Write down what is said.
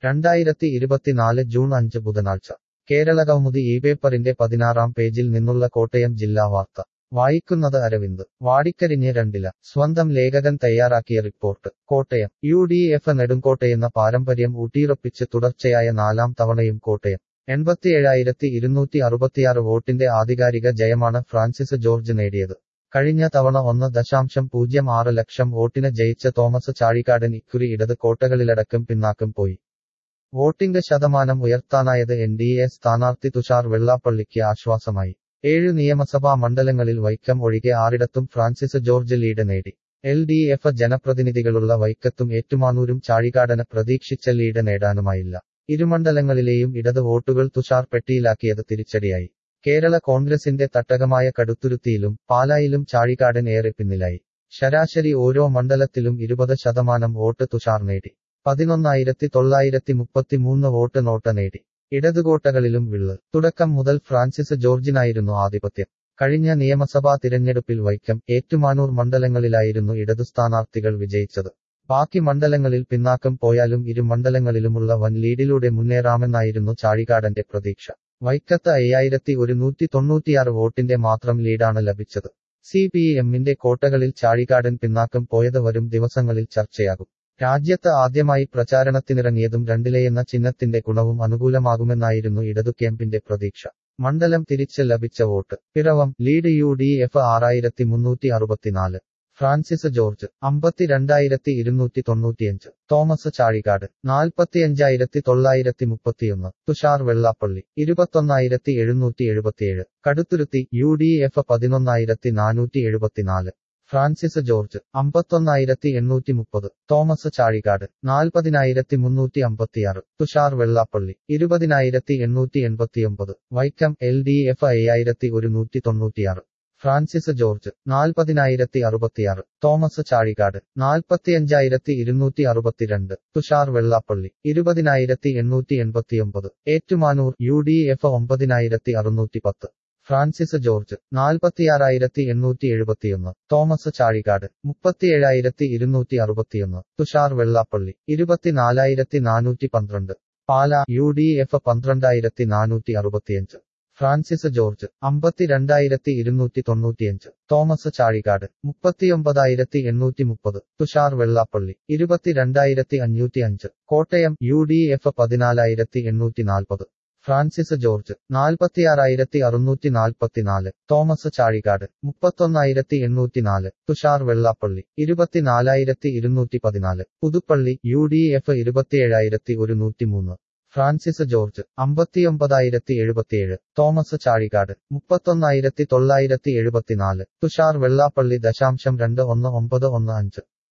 രണ്ടായിരത്തി ഇരുപത്തിനാല് ജൂൺ അഞ്ച് ബുധനാഴ്ച കേരളകൗമുദി ഈ പേപ്പറിന്റെ പതിനാറാം പേജിൽ നിന്നുള്ള കോട്ടയം ജില്ലാ വാർത്ത വായിക്കുന്നത് അരവിന്ദ് വാടിക്കരിഞ്ഞ് രണ്ടില സ്വന്തം ലേഖകൻ തയ്യാറാക്കിയ report Kottayam U D F നെടുങ്കോട്ടയെന്ന പാരമ്പര്യം ഊട്ടിയുറപ്പിച്ച് തുടർച്ചയായ നാലാം തവണയും കോട്ടയം എൺപത്തിയേഴായിരത്തി ഇരുന്നൂറ്റി അറുപത്തിയാറ് വോട്ടിന്റെ ആധികാരിക ജയമാണ് ഫ്രാൻസിസ് ജോർജ് നേടിയത് കഴിഞ്ഞ തവണ ഒന്ന് ദശാംശം പൂജ്യം ആറ് ലക്ഷം വോട്ടിന് ജയിച്ച തോമസ് ചാഴിക്കാടൻ ഇക്കുറി ഇടത് കോട്ടകളിലടക്കം പിന്നാക്കം പോയി വോട്ടിംഗ് ശതമാനം ഉയർത്താനായത് എൻ ഡി എ സ്ഥാനാർത്ഥി തുഷാർ വെള്ളാപ്പള്ളിക്ക് ആശ്വാസമായി ഏഴു നിയമസഭാ മണ്ഡലങ്ങളിൽ വൈക്കം ഒഴികെ ആറിടത്തും ഫ്രാൻസിസ് ജോർജ് ലീഡ് നേടി എൽ ഡി എഫ് ജനപ്രതിനിധികളുള്ള വൈക്കത്തും ഏറ്റുമാനൂരും ചാഴികാടന് പ്രതീക്ഷിച്ച ലീഡ് നേടാനുമായില്ല ഇരുമണ്ഡലങ്ങളിലെയും ഇടത് വോട്ടുകൾ തുഷാർ പെട്ടിയിലാക്കിയത് തിരിച്ചടിയായി കേരള കോൺഗ്രസിന്റെ തട്ടകമായ കടുത്തുരുത്തിയിലും പാലായിലും ചാഴികാടൻ ഏറെ പിന്നിലായി ശരാശരി ഓരോ മണ്ഡലത്തിലും ഇരുപത് ശതമാനം വോട്ട് തുഷാർ നേടി പതിനൊന്നായിരത്തി തൊള്ളായിരത്തി മുപ്പത്തിമൂന്ന് വോട്ട് നോട്ട നേടി ഇടതുകോട്ടകളിലും വിള്ള് തുടക്കം മുതൽ ഫ്രാൻസിസ് ജോർജിനായിരുന്നു ആധിപത്യം കഴിഞ്ഞ നിയമസഭാ തിരഞ്ഞെടുപ്പിൽ വൈക്കം ഏറ്റുമാനൂർ മണ്ഡലങ്ങളിലായിരുന്നു ഇടതു സ്ഥാനാർത്ഥികൾ വിജയിച്ചത് ബാക്കി മണ്ഡലങ്ങളിൽ പിന്നാക്കം പോയാലും ഇരു മണ്ഡലങ്ങളിലുമുള്ള വൻ ലീഡിലൂടെ മുന്നേറാമെന്നായിരുന്നു ചാഴികാടന്റെ പ്രതീക്ഷ വൈക്കത്ത് അയ്യായിരത്തി ഒരുന്നൂറ്റി തൊണ്ണൂറ്റിയാറ് വോട്ടിന്റെ മാത്രം ലീഡാണ് ലഭിച്ചത് സി പി എമ്മിന്റെ കോട്ടകളിൽ ചാഴികാടൻ പിന്നാക്കം പോയത് വരും ദിവസങ്ങളിൽ ചർച്ചയാകും രാജ്യത്ത് ആദ്യമായി പ്രചാരണത്തിനിറങ്ങിയതും രണ്ടിലെയെന്ന ചിഹ്നത്തിന്റെ ഗുണവും അനുകൂലമാകുമെന്നായിരുന്നു ഇടതു ക്യാമ്പിന്റെ പ്രതീക്ഷ മണ്ഡലം തിരിച്ച് ലഭിച്ച vote Piravom lead U D F ആറായിരത്തി മുന്നൂറ്റി അറുപത്തിനാല് ഫ്രാൻസിസ് ജോർജ് അമ്പത്തിരണ്ടായിരത്തി ഇരുന്നൂറ്റി തൊണ്ണൂറ്റിയഞ്ച് തോമസ് ചാഴികാട് നാൽപ്പത്തിയഞ്ചായിരത്തി തൊള്ളായിരത്തി മുപ്പത്തിയൊന്ന് തുഷാർ വെള്ളാപ്പള്ളി ഇരുപത്തൊന്നായിരത്തി എഴുന്നൂറ്റി എഴുപത്തിയേഴ് കടുത്തുരുത്തി യു ഡി എഫ് പതിനൊന്നായിരത്തി നാനൂറ്റി എഴുപത്തിനാല് ഫ്രാൻസിസ് ജോർജ് അമ്പത്തൊന്നായിരത്തി എണ്ണൂറ്റി മുപ്പത് തോമസ് ചാഴികാട് നാൽപ്പതിനായിരത്തി മുന്നൂറ്റി അമ്പത്തിയാറ് തുഷാർ വെള്ളാപ്പള്ളി ഇരുപതിനായിരത്തി എണ്ണൂറ്റി എൺപത്തിയൊമ്പത് വൈക്കം എൽ ഡി എഫ് അയ്യായിരത്തി ഒരുന്നൂറ്റി തൊണ്ണൂറ്റിയാറ് ഫ്രാൻസിസ് ജോർജ് നാൽപ്പതിനായിരത്തി അറുപത്തിയാറ് തോമസ് ചാഴികാട് നാൽപ്പത്തിയഞ്ചായിരത്തി ഇരുന്നൂറ്റി അറുപത്തിരണ്ട് തുഷാർ വെള്ളാപ്പള്ളി ഇരുപതിനായിരത്തി എണ്ണൂറ്റി എൺപത്തിയൊമ്പത് ഏറ്റുമാനൂർ യു ഡി എഫ് ഒമ്പതിനായിരത്തി അറുന്നൂറ്റി പത്ത് ഫ്രാൻസിസ് ജോർജ് നാൽപ്പത്തിയാറായിരത്തി എണ്ണൂറ്റി എഴുപത്തിയൊന്ന് തോമസ് ചാഴികാട് മുപ്പത്തിയേഴായിരത്തി ഇരുന്നൂറ്റി അറുപത്തിയൊന്ന് തുഷാർ വെള്ളാപ്പള്ളി ഇരുപത്തിനാലായിരത്തി നാനൂറ്റി പന്ത്രണ്ട് പാല യു ഡി എഫ് പന്ത്രണ്ടായിരത്തി നാനൂറ്റി അറുപത്തിയഞ്ച് ഫ്രാൻസിസ് ജോർജ് അമ്പത്തിരണ്ടായിരത്തി ഇരുന്നൂറ്റി തൊണ്ണൂറ്റിയഞ്ച് തോമസ് ചാഴികാട് മുപ്പത്തിയൊമ്പതായിരത്തി എണ്ണൂറ്റി മുപ്പത് തുഷാർ വെള്ളാപ്പള്ളി ഇരുപത്തിരണ്ടായിരത്തി അഞ്ഞൂറ്റി അഞ്ച് കോട്ടയം യു ഡി എഫ് പതിനാലായിരത്തി എണ്ണൂറ്റി നാൽപ്പത് ഫ്രാൻസിസ് ജോർജ് നാൽപ്പത്തിയാറായിരത്തി അറുന്നൂറ്റി നാൽപ്പത്തിനാല് തോമസ് ചാഴികാട് മുപ്പത്തൊന്നായിരത്തി എണ്ണൂറ്റിനാല് തുഷാർ വെള്ളാപ്പള്ളി ഇരുപത്തിനാലായിരത്തി ഇരുന്നൂറ്റി പതിനാല് പുതുപ്പള്ളി യു ഡി എഫ് ഇരുപത്തിയേഴായിരത്തി ഒരുന്നൂറ്റി മൂന്ന് ഫ്രാൻസിസ് ജോർജ് അമ്പത്തിയൊമ്പതായിരത്തി എഴുപത്തിയേഴ് തോമസ് ചാഴികാട് മുപ്പത്തൊന്നായിരത്തി തൊള്ളായിരത്തി എഴുപത്തിനാല് തുഷാർ വെള്ളാപ്പള്ളി ദശാംശം രണ്ട് ഒന്ന് ഒമ്പത് ഒന്ന് അഞ്ച്